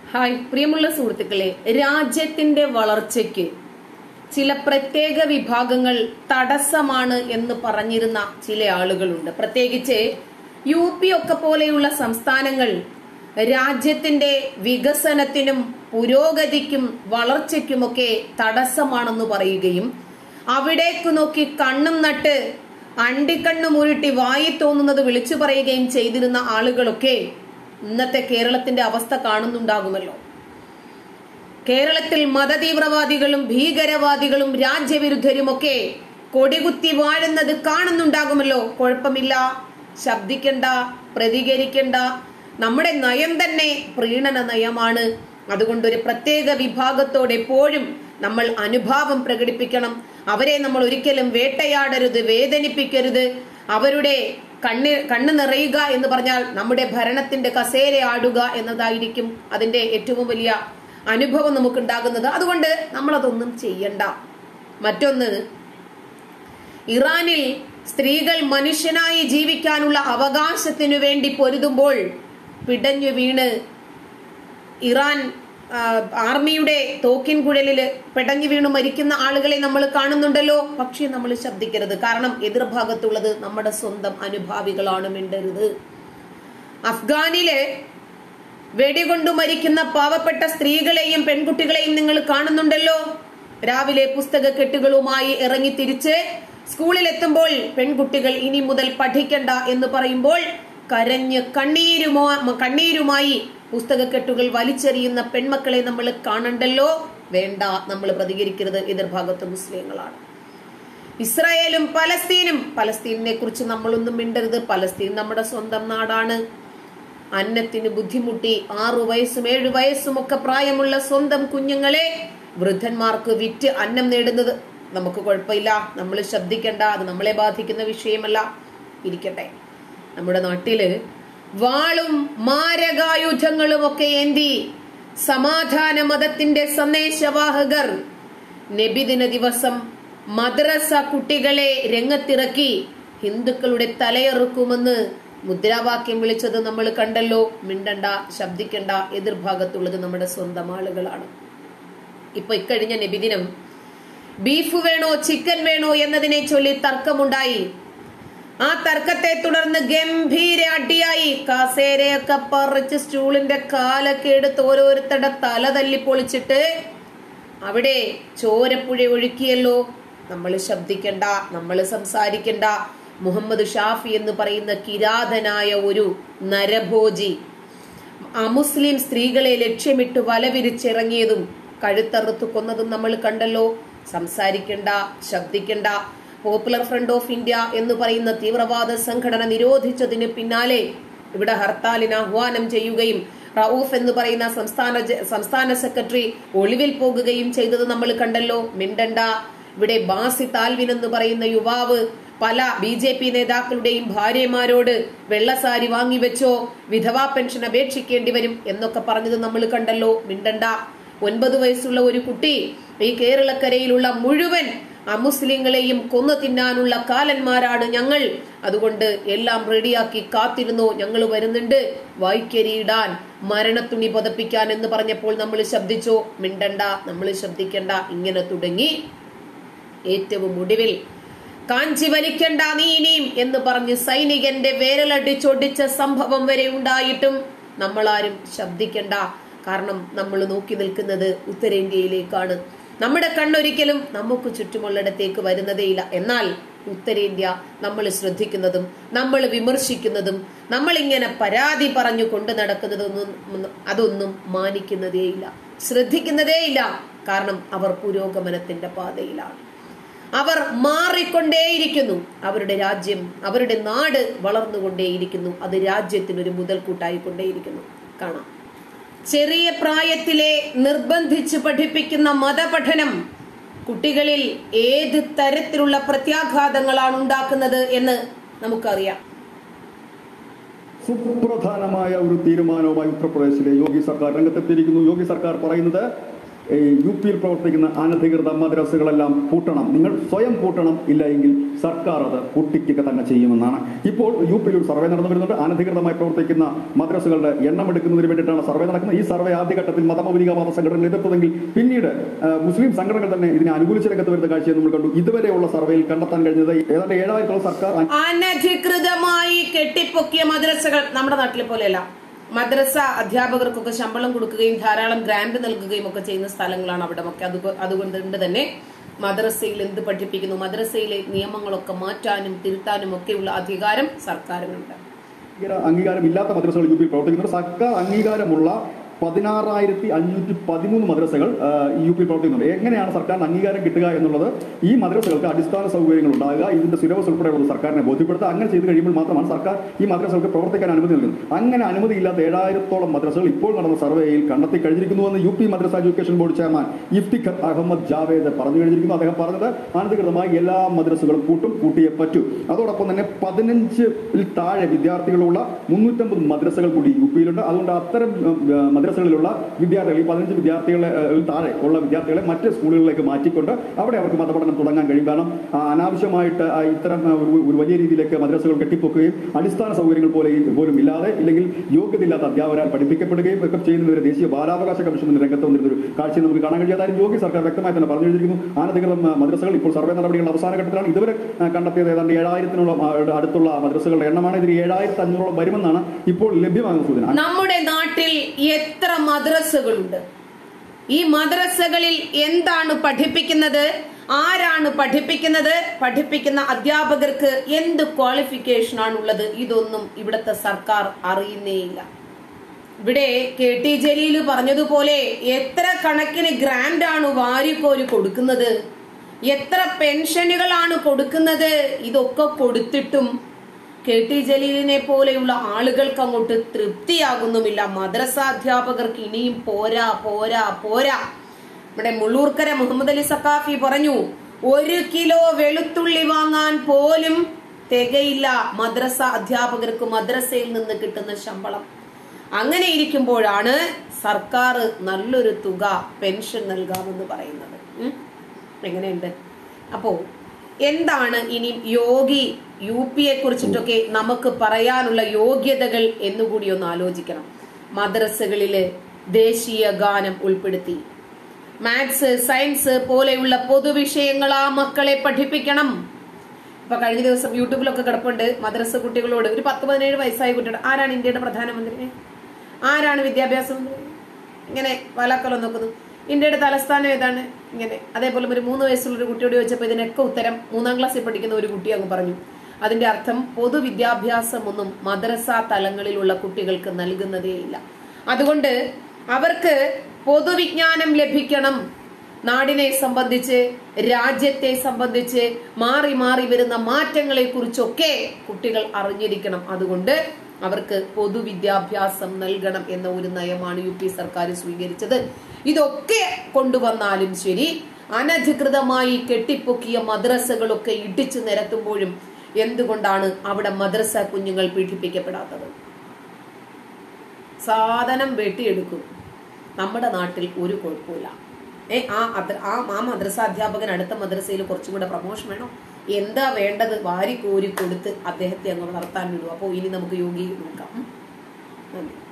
Hi പ്രിയമുള്ള സുഹൃത്തുക്കളെ രാജ്യത്തിന്റെ വളർച്ചയ്ക്ക് ചില പ്രത്യേക വിഭാഗങ്ങൾ തടസ്സമാണ് എന്ന് പറഞ്ഞിരുന്ന ചില ആളുകളുണ്ട് പ്രത്യേകിച്ച് യു പി ഒക്കെ പോലെയുള്ള സംസ്ഥാനങ്ങൾ രാജ്യത്തിന്റെ വികസനത്തിനും പുരോഗതിക്കും വളർച്ചയ്ക്കുമൊക്കെ തടസ്സമാണെന്ന് പറയുകയും അവിടേക്ക് നോക്കി കണ്ണും നട്ട് അണ്ടിക്കണ്ണു മുരുട്ടി വായി തോന്നുന്നത് വിളിച്ചു പറയുകയും ചെയ്തിരുന്ന ആളുകളൊക്കെ ഇന്നത്തെ കേരളത്തിന്റെ അവസ്ഥ കാണുന്നുണ്ടാകുമല്ലോ കേരളത്തിൽ മതതീവ്രവാദികളും ഭീകരവാദികളും രാജ്യവിരുദ്ധരുമൊക്കെ കൊടികുത്തി വാഴുന്നത് കാണുന്നുണ്ടാകുമല്ലോ കുഴപ്പമില്ല ശബ്ദിക്കണ്ട പ്രതികരിക്കണ്ട നമ്മുടെ നയം തന്നെ പ്രീണന നയമാണ് അതുകൊണ്ട് ഒരു പ്രത്യേക വിഭാഗത്തോട് എപ്പോഴും നമ്മൾ അനുഭാവം പ്രകടിപ്പിക്കണം അവരെ നമ്മൾ ഒരിക്കലും വേട്ടയാടരുത് വേദനിപ്പിക്കരുത് അവരുടെ കണ്ണ് കണ്ണ് നിറയുക എന്ന് പറഞ്ഞാൽ നമ്മുടെ ഭരണത്തിന്റെ കസേര ആടുക എന്നതായിരിക്കും അതിന്റെ ഏറ്റവും വലിയ അനുഭവം നമുക്കുണ്ടാകുന്നത് അതുകൊണ്ട് നമ്മളതൊന്നും ചെയ്യണ്ട മറ്റൊന്ന് ഇറാനിൽ സ്ത്രീകൾ മനുഷ്യനായി ജീവിക്കാനുള്ള അവകാശത്തിനു വേണ്ടി പൊരുതുമ്പോൾ പിടഞ്ഞു വീണ് ഇറാൻ ആ, ആർമിയുടെ തോക്കിൻ കുഴലില് പെടഞ്ഞു വീണ് മരിക്കുന്ന ആളുകളെ നമ്മൾ കാണുന്നുണ്ടല്ലോ പക്ഷേ നമ്മൾ ശബ്ദിക്കരുത് കാരണം എതിർഭാഗത്തുള്ളത് നമ്മുടെ സ്വന്തം അനുഭാവികളാണ് മിണ്ടരുത് അഫ്ഗാനിലെ വെടികൊണ്ടു മരിക്കുന്ന പാവപ്പെട്ട സ്ത്രീകളെയും പെൺകുട്ടികളെയും നിങ്ങൾ കാണുന്നുണ്ടല്ലോ രാവിലെ പുസ്തക കെട്ടുകളുമായി ഇറങ്ങി തിരിച്ച് സ്കൂളിൽ എത്തുമ്പോൾ പെൺകുട്ടികൾ ഇനി മുതൽ പഠിക്കണ്ട എന്ന് പറയുമ്പോൾ കരഞ്ഞ് കണ്ണീരുമോ കണ്ണീരുമായി പുസ്തകക്കെട്ടുകൾ വലിച്ചെറിയുന്ന പെൺമക്കളെ നമ്മൾ കാണണ്ടല്ലോ വേണ്ട നമ്മൾ പ്രതികരിക്കരുത് എതിർഭാഗത്ത് മുസ്ലിങ്ങളാണ് ഇസ്രായേലും പലസ്തീനും പലസ്തീനിനെ കുറിച്ച് നമ്മളൊന്നും മിണ്ടരുത് പലസ്തീൻ നമ്മുടെ സ്വന്തം നാടാണ് അന്നത്തിന് ബുദ്ധിമുട്ടി ആറു വയസ്സും ഏഴു വയസ്സും ഒക്കെ പ്രായമുള്ള സ്വന്തം കുഞ്ഞുങ്ങളെ വൃദ്ധന്മാർക്ക് വിറ്റ് അന്നം നേടുന്നത് നമുക്ക് കുഴപ്പമില്ല നമ്മൾ ശബ്ദിക്കണ്ട അത് നമ്മളെ ബാധിക്കുന്ന വിഷയമല്ല ഇരിക്കട്ടെ നമ്മുടെ നാട്ടില് വാളും മാരകായുധങ്ങളും ഒക്കെ ഏന്തി സമാധാന മതത്തിന്റെ സന്ദേശവാഹകർ നബിദിന ദിവസം മദ്രസ കുട്ടികളെ രംഗത്തിറക്കി ഹിന്ദുക്കളുടെ തലയെറുക്കുമെന്ന് മുദ്രാവാക്യം വിളിച്ചത് നമ്മൾ കണ്ടല്ലോ മിണ്ടണ്ട ശബ്ദിക്കണ്ട എതിർഭാഗത്തുള്ളത് നമ്മുടെ സ്വന്തം ആളുകളാണ് ഇപ്പൊ ഇക്കഴിഞ്ഞ നബിദിനം ബീഫ് വേണോ ചിക്കൻ വേണോ എന്നതിനെ ചൊല്ലി തർക്കമുണ്ടായി ആ തർക്കത്തെ തുടർന്ന് ഗംഭീര അടിയായി കസേരയൊക്കെ പറിച്ച് സ്റ്റൂളിന്റെ കാലൊക്കെ എടുത്ത് ഓരോരുത്തരുടെ തല തല്ലി പൊളിച്ചിട്ട് അവിടെ ചോരപ്പുഴ ഒഴുക്കിയല്ലോ നമ്മൾ ശബ്ദിക്കണ്ട നമ്മൾ സംസാരിക്കണ്ട മുഹമ്മദ് ഷാഫി എന്ന് പറയുന്ന കിരാതനായ ഒരു നരഭോജി അമുസ്ലിം സ്ത്രീകളെ ലക്ഷ്യമിട്ട് വലവിരിച്ചിറങ്ങിയതും കഴുത്തറുത്ത് കൊന്നതും നമ്മൾ കണ്ടല്ലോ സംസാരിക്കണ്ട ശബ്ദിക്കണ്ട പോപ്പുലർ ഫ്രണ്ട് ഓഫ് ഇന്ത്യ എന്ന് പറയുന്ന തീവ്രവാദ സംഘടന നിരോധിച്ചതിന് പിന്നാലെ ഇവിടെ ഹർത്താലിന് ആഹ്വാനം ചെയ്യുകയും റൌഫ് എന്ന് പറയുന്ന സംസ്ഥാന ജ- സംസ്ഥാന സെക്രട്ടറി ഒളിവിൽ പോകുകയും ചെയ്തത് നമ്മൾ കണ്ടല്ലോ മിണ്ടണ്ട ഇവിടെ ബാസി താൽവിൻ എന്ന് പറയുന്ന യുവാവ് പല ബി ജെ പി നേതാക്കളുടെയും ഭാര്യമാരോട് വെള്ളസാരി വാങ്ങിവെച്ചോ വിധവാ പെൻഷൻ അപേക്ഷിക്കേണ്ടി വരും എന്നൊക്കെ പറഞ്ഞത് നമ്മൾ കണ്ടല്ലോ മിണ്ടണ്ട ഒൻപത് വയസ്സുള്ള ഒരു കുട്ടി ഈ കേരളക്കരയിലുള്ള മുഴുവൻ അമുസ്ലിങ്ങളെയും കൊന്നു തിന്നാനുള്ള കാലന്മാരാണ് ഞങ്ങൾ അതുകൊണ്ട് എല്ലാം റെഡിയാക്കി കാത്തിരുന്നു ഞങ്ങൾ വരുന്നുണ്ട് വായിക്കരിയിടാൻ മരണത്തുണി പതപ്പിക്കാൻ എന്ന് പറഞ്ഞപ്പോൾ നമ്മൾ ശബ്ദിച്ചോ മിണ്ടണ്ട നമ്മൾ ശബ്ദിക്കണ്ട ഇങ്ങനെ തുടങ്ങി ഏറ്റവും ഒടുവിൽ കാഞ്ചി വലിക്കണ്ട നീ ഇനിയും എന്ന് പറഞ്ഞ് സൈനികന്റെ വേരലടിച്ചൊടിച്ച സംഭവം വരെ ഉണ്ടായിട്ടും നമ്മളാരും ശബ്ദിക്കണ്ട കാരണം നമ്മൾ നോക്കി നിൽക്കുന്നത് ഉത്തരേന്ത്യയിലേക്കാണ് നമ്മുടെ കണ്ണൊരിക്കലും നമുക്ക് ചുറ്റുമുള്ളിടത്തേക്ക് വരുന്നതേയില്ല എന്നാൽ ഉത്തരേന്ത്യ നമ്മൾ ശ്രദ്ധിക്കുന്നതും നമ്മൾ വിമർശിക്കുന്നതും നമ്മൾ ഇങ്ങനെ പരാതി പറഞ്ഞു കൊണ്ടു നടക്കുന്നതൊന്നും അതൊന്നും മാനിക്കുന്നതേയില്ല ശ്രദ്ധിക്കുന്നതേയില്ല കാരണം അവർ പുരോഗമനത്തിന്റെ പാതയിലാണ് അവർ മാറിക്കൊണ്ടേയിരിക്കുന്നു അവരുടെ രാജ്യം അവരുടെ നാട് വളർന്നുകൊണ്ടേയിരിക്കുന്നു അത് രാജ്യത്തിനൊരു മുതൽക്കൂട്ടായിക്കൊണ്ടേയിരിക്കുന്നു കാണാം ചെറിയ പ്രായത്തിലെ നിർബന്ധിച്ച് പഠിപ്പിക്കുന്ന മതപഠനം കുട്ടികളിൽ ഏത് തരത്തിലുള്ള പ്രത്യാഘാതങ്ങളാണ് ഉണ്ടാക്കുന്നത് എന്ന് നമുക്കറിയാം സുപ്രധാനമായ ഒരു തീരുമാനവുമായി ഉത്തർപ്രദേശിലെ യോഗി സർക്കാർ രംഗത്തെത്തിയിരിക്കുന്നു യോഗി സർക്കാർ പറയുന്നത് ഈ യു പിയിൽ പ്രവർത്തിക്കുന്ന അനധികൃത മദ്രസകളെല്ലാം പൂട്ടണം നിങ്ങൾ സ്വയം പൂട്ടണം ഇല്ല എങ്കിൽ സർക്കാർ അത് പൂട്ടിക്കുക തന്നെ ചെയ്യുമെന്നാണ് ഇപ്പോൾ യു പിയിൽ ഒരു സർവേ നടന്നു വരുന്നുണ്ട് അനധികൃതമായി പ്രവർത്തിക്കുന്ന മദ്രസകളുടെ എണ്ണം എടുക്കുന്നതിന് വേണ്ടിയിട്ടാണ് സർവേ നടക്കുന്നത് ഈ സർവേ ആദ്യഘട്ടത്തിൽ മതമൗലികവാദ സംഘടനകൾ എതിർത്തതെങ്കിൽ പിന്നീട് ആ, മുസ്ലിം സംഘടനകൾ തന്നെ ഇതിനെ അനുകൂലിച്ച് രംഗത്ത് വരുന്ന കാഴ്ചയെ നമ്മൾ കണ്ടു ഇതുവരെയുള്ള സർവേയിൽ കണ്ടെത്താൻ കഴിഞ്ഞത് ഏതാണ്ട് ഏഴായിരത്തോളം സർക്കാർ അനധികൃതമായി കെട്ടിപ്പൊക്കിയ മദ്രസകൾ നമ്മുടെ നാട്ടിലെ പോലെയല്ല മദ്രസ അധ്യാപകർക്കൊക്കെ ശമ്പളം കൊടുക്കുകയും ധാരാളം ഗ്രാന്റ് നൽകുകയും ഒക്കെ ചെയ്യുന്ന സ്ഥലങ്ങളാണ് അവിടെ ഒക്കെ അതുകൊ- അതുകൊണ്ട് തന്നെ മദ്രസയിൽ എന്ത് പഠിപ്പിക്കുന്നു മദ്രസയിലെ നിയമങ്ങളൊക്കെ മാറ്റാനും തിരുത്താനും ഒക്കെയുള്ള അധികാരം സർക്കാരിനുണ്ട് അംഗീകാര- അംഗീകാരമില്ലാത്ത മദ്രസകൾ യു പിയിൽ പ്രവർത്തിക്കുന്നുണ്ട് സർക്കാർ അംഗീകാരമുള്ള പതിനാറായിരത്തി അഞ്ഞൂറ്റി പതിമൂന്ന് മദ്രസകൾ ആ, ഈ യു പിയിൽ പ്രവർത്തിക്കുന്നുണ്ട് എങ്ങനെയാണ് സർക്കാരിന് അംഗീകാരം കിട്ടുക എന്നുള്ളത് ഈ മദ്രസകൾക്ക് അടിസ്ഥാന സൗകര്യങ്ങൾ ഉണ്ടാകുക ഇതിന്റെ സിലബസ് ഉൾപ്പെടെയുള്ളത് സർക്കാരിനെ ബോധ്യപ്പെടുത്തുക അങ്ങനെ ചെയ്ത് കഴിയുമ്പോൾ മാത്രമാണ് സർക്കാർ ഈ മദ്രസകൾക്ക് പ്രവർത്തിക്കാൻ അനുമതി നൽകുന്നത് അങ്ങനെ അനുമതിയില്ലാത്ത ഏഴായിരത്തോളം മദ്രസകൾ ഇപ്പോൾ നടന്ന സർവേയിൽ കണ്ടെത്തി കഴിഞ്ഞിരിക്കുന്നുവെന്ന് U P Madrasa education board chairman Iftikhar Ahmed Javed പറഞ്ഞു കഴിഞ്ഞിരിക്കുന്നു അദ്ദേഹം പറഞ്ഞത് അനധികൃതമായി എല്ലാ മദ്രസകളും കൂട്ടും കൂട്ടിയേ പറ്റൂ അതോടൊപ്പം തന്നെ പതിനഞ്ചിൽ താഴെ വിദ്യാർത്ഥികളുള്ള മുന്നൂറ്റമ്പത് മദ്രസകൾ കൂടി യു പിയിലുണ്ട് അതുകൊണ്ട് അത്തരം ഉം, ആ, മദ്രസകളിലുള്ള വിദ്യാർത്ഥികൾ ഈ പതിനഞ്ച് വിദ്യാർത്ഥികളെ ആ, താഴെ ഉള്ള വിദ്യാർത്ഥികളെ മറ്റ് സ്കൂളുകളിലേക്ക് മാറ്റിക്കൊണ്ട് അവിടെ അവർക്ക് മതപഠനം തുടങ്ങാൻ കഴിയും കാരണം ആ, അനാവശ്യമായിട്ട് ആ, ഇത്തരം ആ, ഒരു ഒരു വലിയ രീതിയിലേക്ക് മദ്രസകൾ കെട്ടിപ്പൊക്കുകയും അടിസ്ഥാന സൗകര്യങ്ങൾ പോലെ പോലും ഇല്ലാതെ ഇല്ലെങ്കിൽ യോഗ്യതയില്ലാത്ത അധ്യാപകരാൽ പഠിപ്പിക്കപ്പെടുകയും ഒക്കെ ചെയ്യുന്നതിന് ദേശീയ ബാലാവകാശ കമ്മീഷൻ രംഗത്ത് വന്നിരുന്ന ഒരു കാഴ്ച നമുക്ക് കാണാൻ കഴിയും അതായത് യോഗി സർക്കാർ വ്യക്തമായി തന്നെ പറഞ്ഞു കഴിഞ്ഞിരിക്കുന്നു അനധികൃത ആ, മദ്രസകൾ ഇപ്പോൾ സർവേ നടപടികളുടെ അവസാന ഘട്ടത്തിലാണ് ഇതുവരെ ആ, കണ്ടെത്തിയത് ഏതാണ്ട് ഏഴായിരത്തിനോളം ആ, അടുത്തുള്ള മദ്രസകളുടെ എണ്ണമാണ് ഇതിൽ ഏഴായിരത്തി അഞ്ഞൂറോളം വരുമെന്നാണ് ഇപ്പോൾ ലഭ്യമാകുന്ന സൂചന നമ്മുടെ നാട്ടിൽ എത്ര മദ്രസകളുണ്ട് ഈ മദ്രസകളിൽ എന്താണ് പഠിപ്പിക്കുന്നത് ആരാണ് പഠിപ്പിക്കുന്നത് പഠിപ്പിക്കുന്ന അധ്യാപകർക്ക് എന്ത് ക്വാളിഫിക്കേഷൻ ആണുള്ളത് ഇതൊന്നും ഇവിടുത്തെ സർക്കാർ അറിയുന്നേയില്ല ഇവിടെ കെ ടി ജലീല് പറഞ്ഞതുപോലെ എത്ര കണക്കിന് ഗ്രാൻഡ് ആണ് വാരിക്കോരി കൊടുക്കുന്നത് എത്ര പെൻഷനുകളാണ് കൊടുക്കുന്നത് ഇതൊക്കെ കൊടുത്തിട്ടും കെ ടി ജലീലിനെ പോലെയുള്ള ആളുകൾക്ക് അങ്ങോട്ട് തൃപ്തിയാകുന്നുമില്ല മദ്രസ അധ്യാപകർക്ക് ഇനിയും പോരാ പോരാ പോരാ ഇവിടെ മുള്ളൂർക്കര മുഹമ്മദ് അലി സക്കാഫി പറഞ്ഞു ഒരു കിലോ വെളുത്തുള്ളി വാങ്ങാൻ പോലും തികയില്ല മദ്രസ അധ്യാപകർക്ക് മദ്രസയിൽ നിന്ന് കിട്ടുന്ന ശമ്പളം അങ്ങനെ ഇരിക്കുമ്പോഴാണ് സർക്കാർ നല്ലൊരു തുക പെൻഷൻ നൽകാമെന്ന് പറയുന്നത് ഉം? എങ്ങനെയുണ്ട് അപ്പോ എന്താണ് ഇനി യോഗി യു പിയെ കുറിച്ചിട്ടൊക്കെ നമുക്ക് പറയാനുള്ള യോഗ്യതകൾ എന്നുകൂടി ഒന്ന് ആലോചിക്കണം മദ്രസകളില് ദേശീയ ഗാനം ഉൾപ്പെടുത്തി മാത്സ് സയൻസ് പോലെയുള്ള പൊതുവിഷയങ്ങൾ ആ മക്കളെ പഠിപ്പിക്കണം ഇപ്പൊ കഴിഞ്ഞ ദിവസം യൂട്യൂബിലൊക്കെ കിടപ്പുണ്ട് മദ്രസ കുട്ടികളോട് ഒരു പത്ത് പതിനേഴ് വയസ്സായ കുട്ടിയോട് ആരാണ് ഇന്ത്യയുടെ പ്രധാനമന്ത്രി ആരാണ് വിദ്യാഭ്യാസ മന്ത്രി ഇങ്ങനെ വലാക്കലം നോക്കുന്നു ഇന്ത്യയുടെ തലസ്ഥാനം ഏതാണ് ഇങ്ങനെ അതേപോലെ ഒരു മൂന്ന് വയസ്സുള്ള ഒരു കുട്ടിയോട് ചോദിച്ചപ്പോൾ ഇതിനൊക്കെ ഉത്തരം മൂന്നാം ക്ലാസ്സിൽ പഠിക്കുന്ന ഒരു കുട്ടി അങ്ങ് പറഞ്ഞു അതിന്റെ അർത്ഥം പൊതുവിദ്യാഭ്യാസമൊന്നും മദ്രസ തലങ്ങളിലുള്ള കുട്ടികൾക്ക് നൽകുന്നതേയില്ല അതുകൊണ്ട് അവർക്ക് പൊതുവിജ്ഞാനം ലഭിക്കണം നാടിനെ സംബന്ധിച്ച് രാജ്യത്തെ സംബന്ധിച്ച് മാറി മാറി വരുന്ന മാറ്റങ്ങളെ കുറിച്ചൊക്കെ കുട്ടികൾ അറിഞ്ഞിരിക്കണം അതുകൊണ്ട് അവർക്ക് പൊതുവിദ്യാഭ്യാസം നൽകണം എന്ന ഒരു നയമാണ് യു പി സർക്കാർ സ്വീകരിച്ചത് ഇതൊക്കെ കൊണ്ടുവന്നാലും ശരി അനധികൃതമായി കെട്ടിപ്പൊക്കിയ മദ്രസകളൊക്കെ ഇടിച്ചു നിരത്തുമ്പോഴും എന്തുകൊണ്ടാണ് അവിടെ മദ്രസ കുഞ്ഞുങ്ങൾ പീഡിപ്പിക്കപ്പെടാത്തത് സാധനം വെട്ടിയെടുക്കും നമ്മുടെ നാട്ടിൽ ഒരു കുഴപ്പമില്ല ഏ ആ അദ്ര- ആ ആ മദ്രസ അധ്യാപകൻ അടുത്ത മദ്രസയിൽ കുറച്ചും കൂടെ പ്രൊമോഷൻ വേണോ എന്താ വേണ്ടത് വാരി കോരി കൊടുത്ത് അദ്ദേഹത്തെ അങ്ങ് വളർത്താൻ വിടും അപ്പോൾ ഇനി നമുക്ക് യോഗി നോക്കാം ഉം. നന്ദി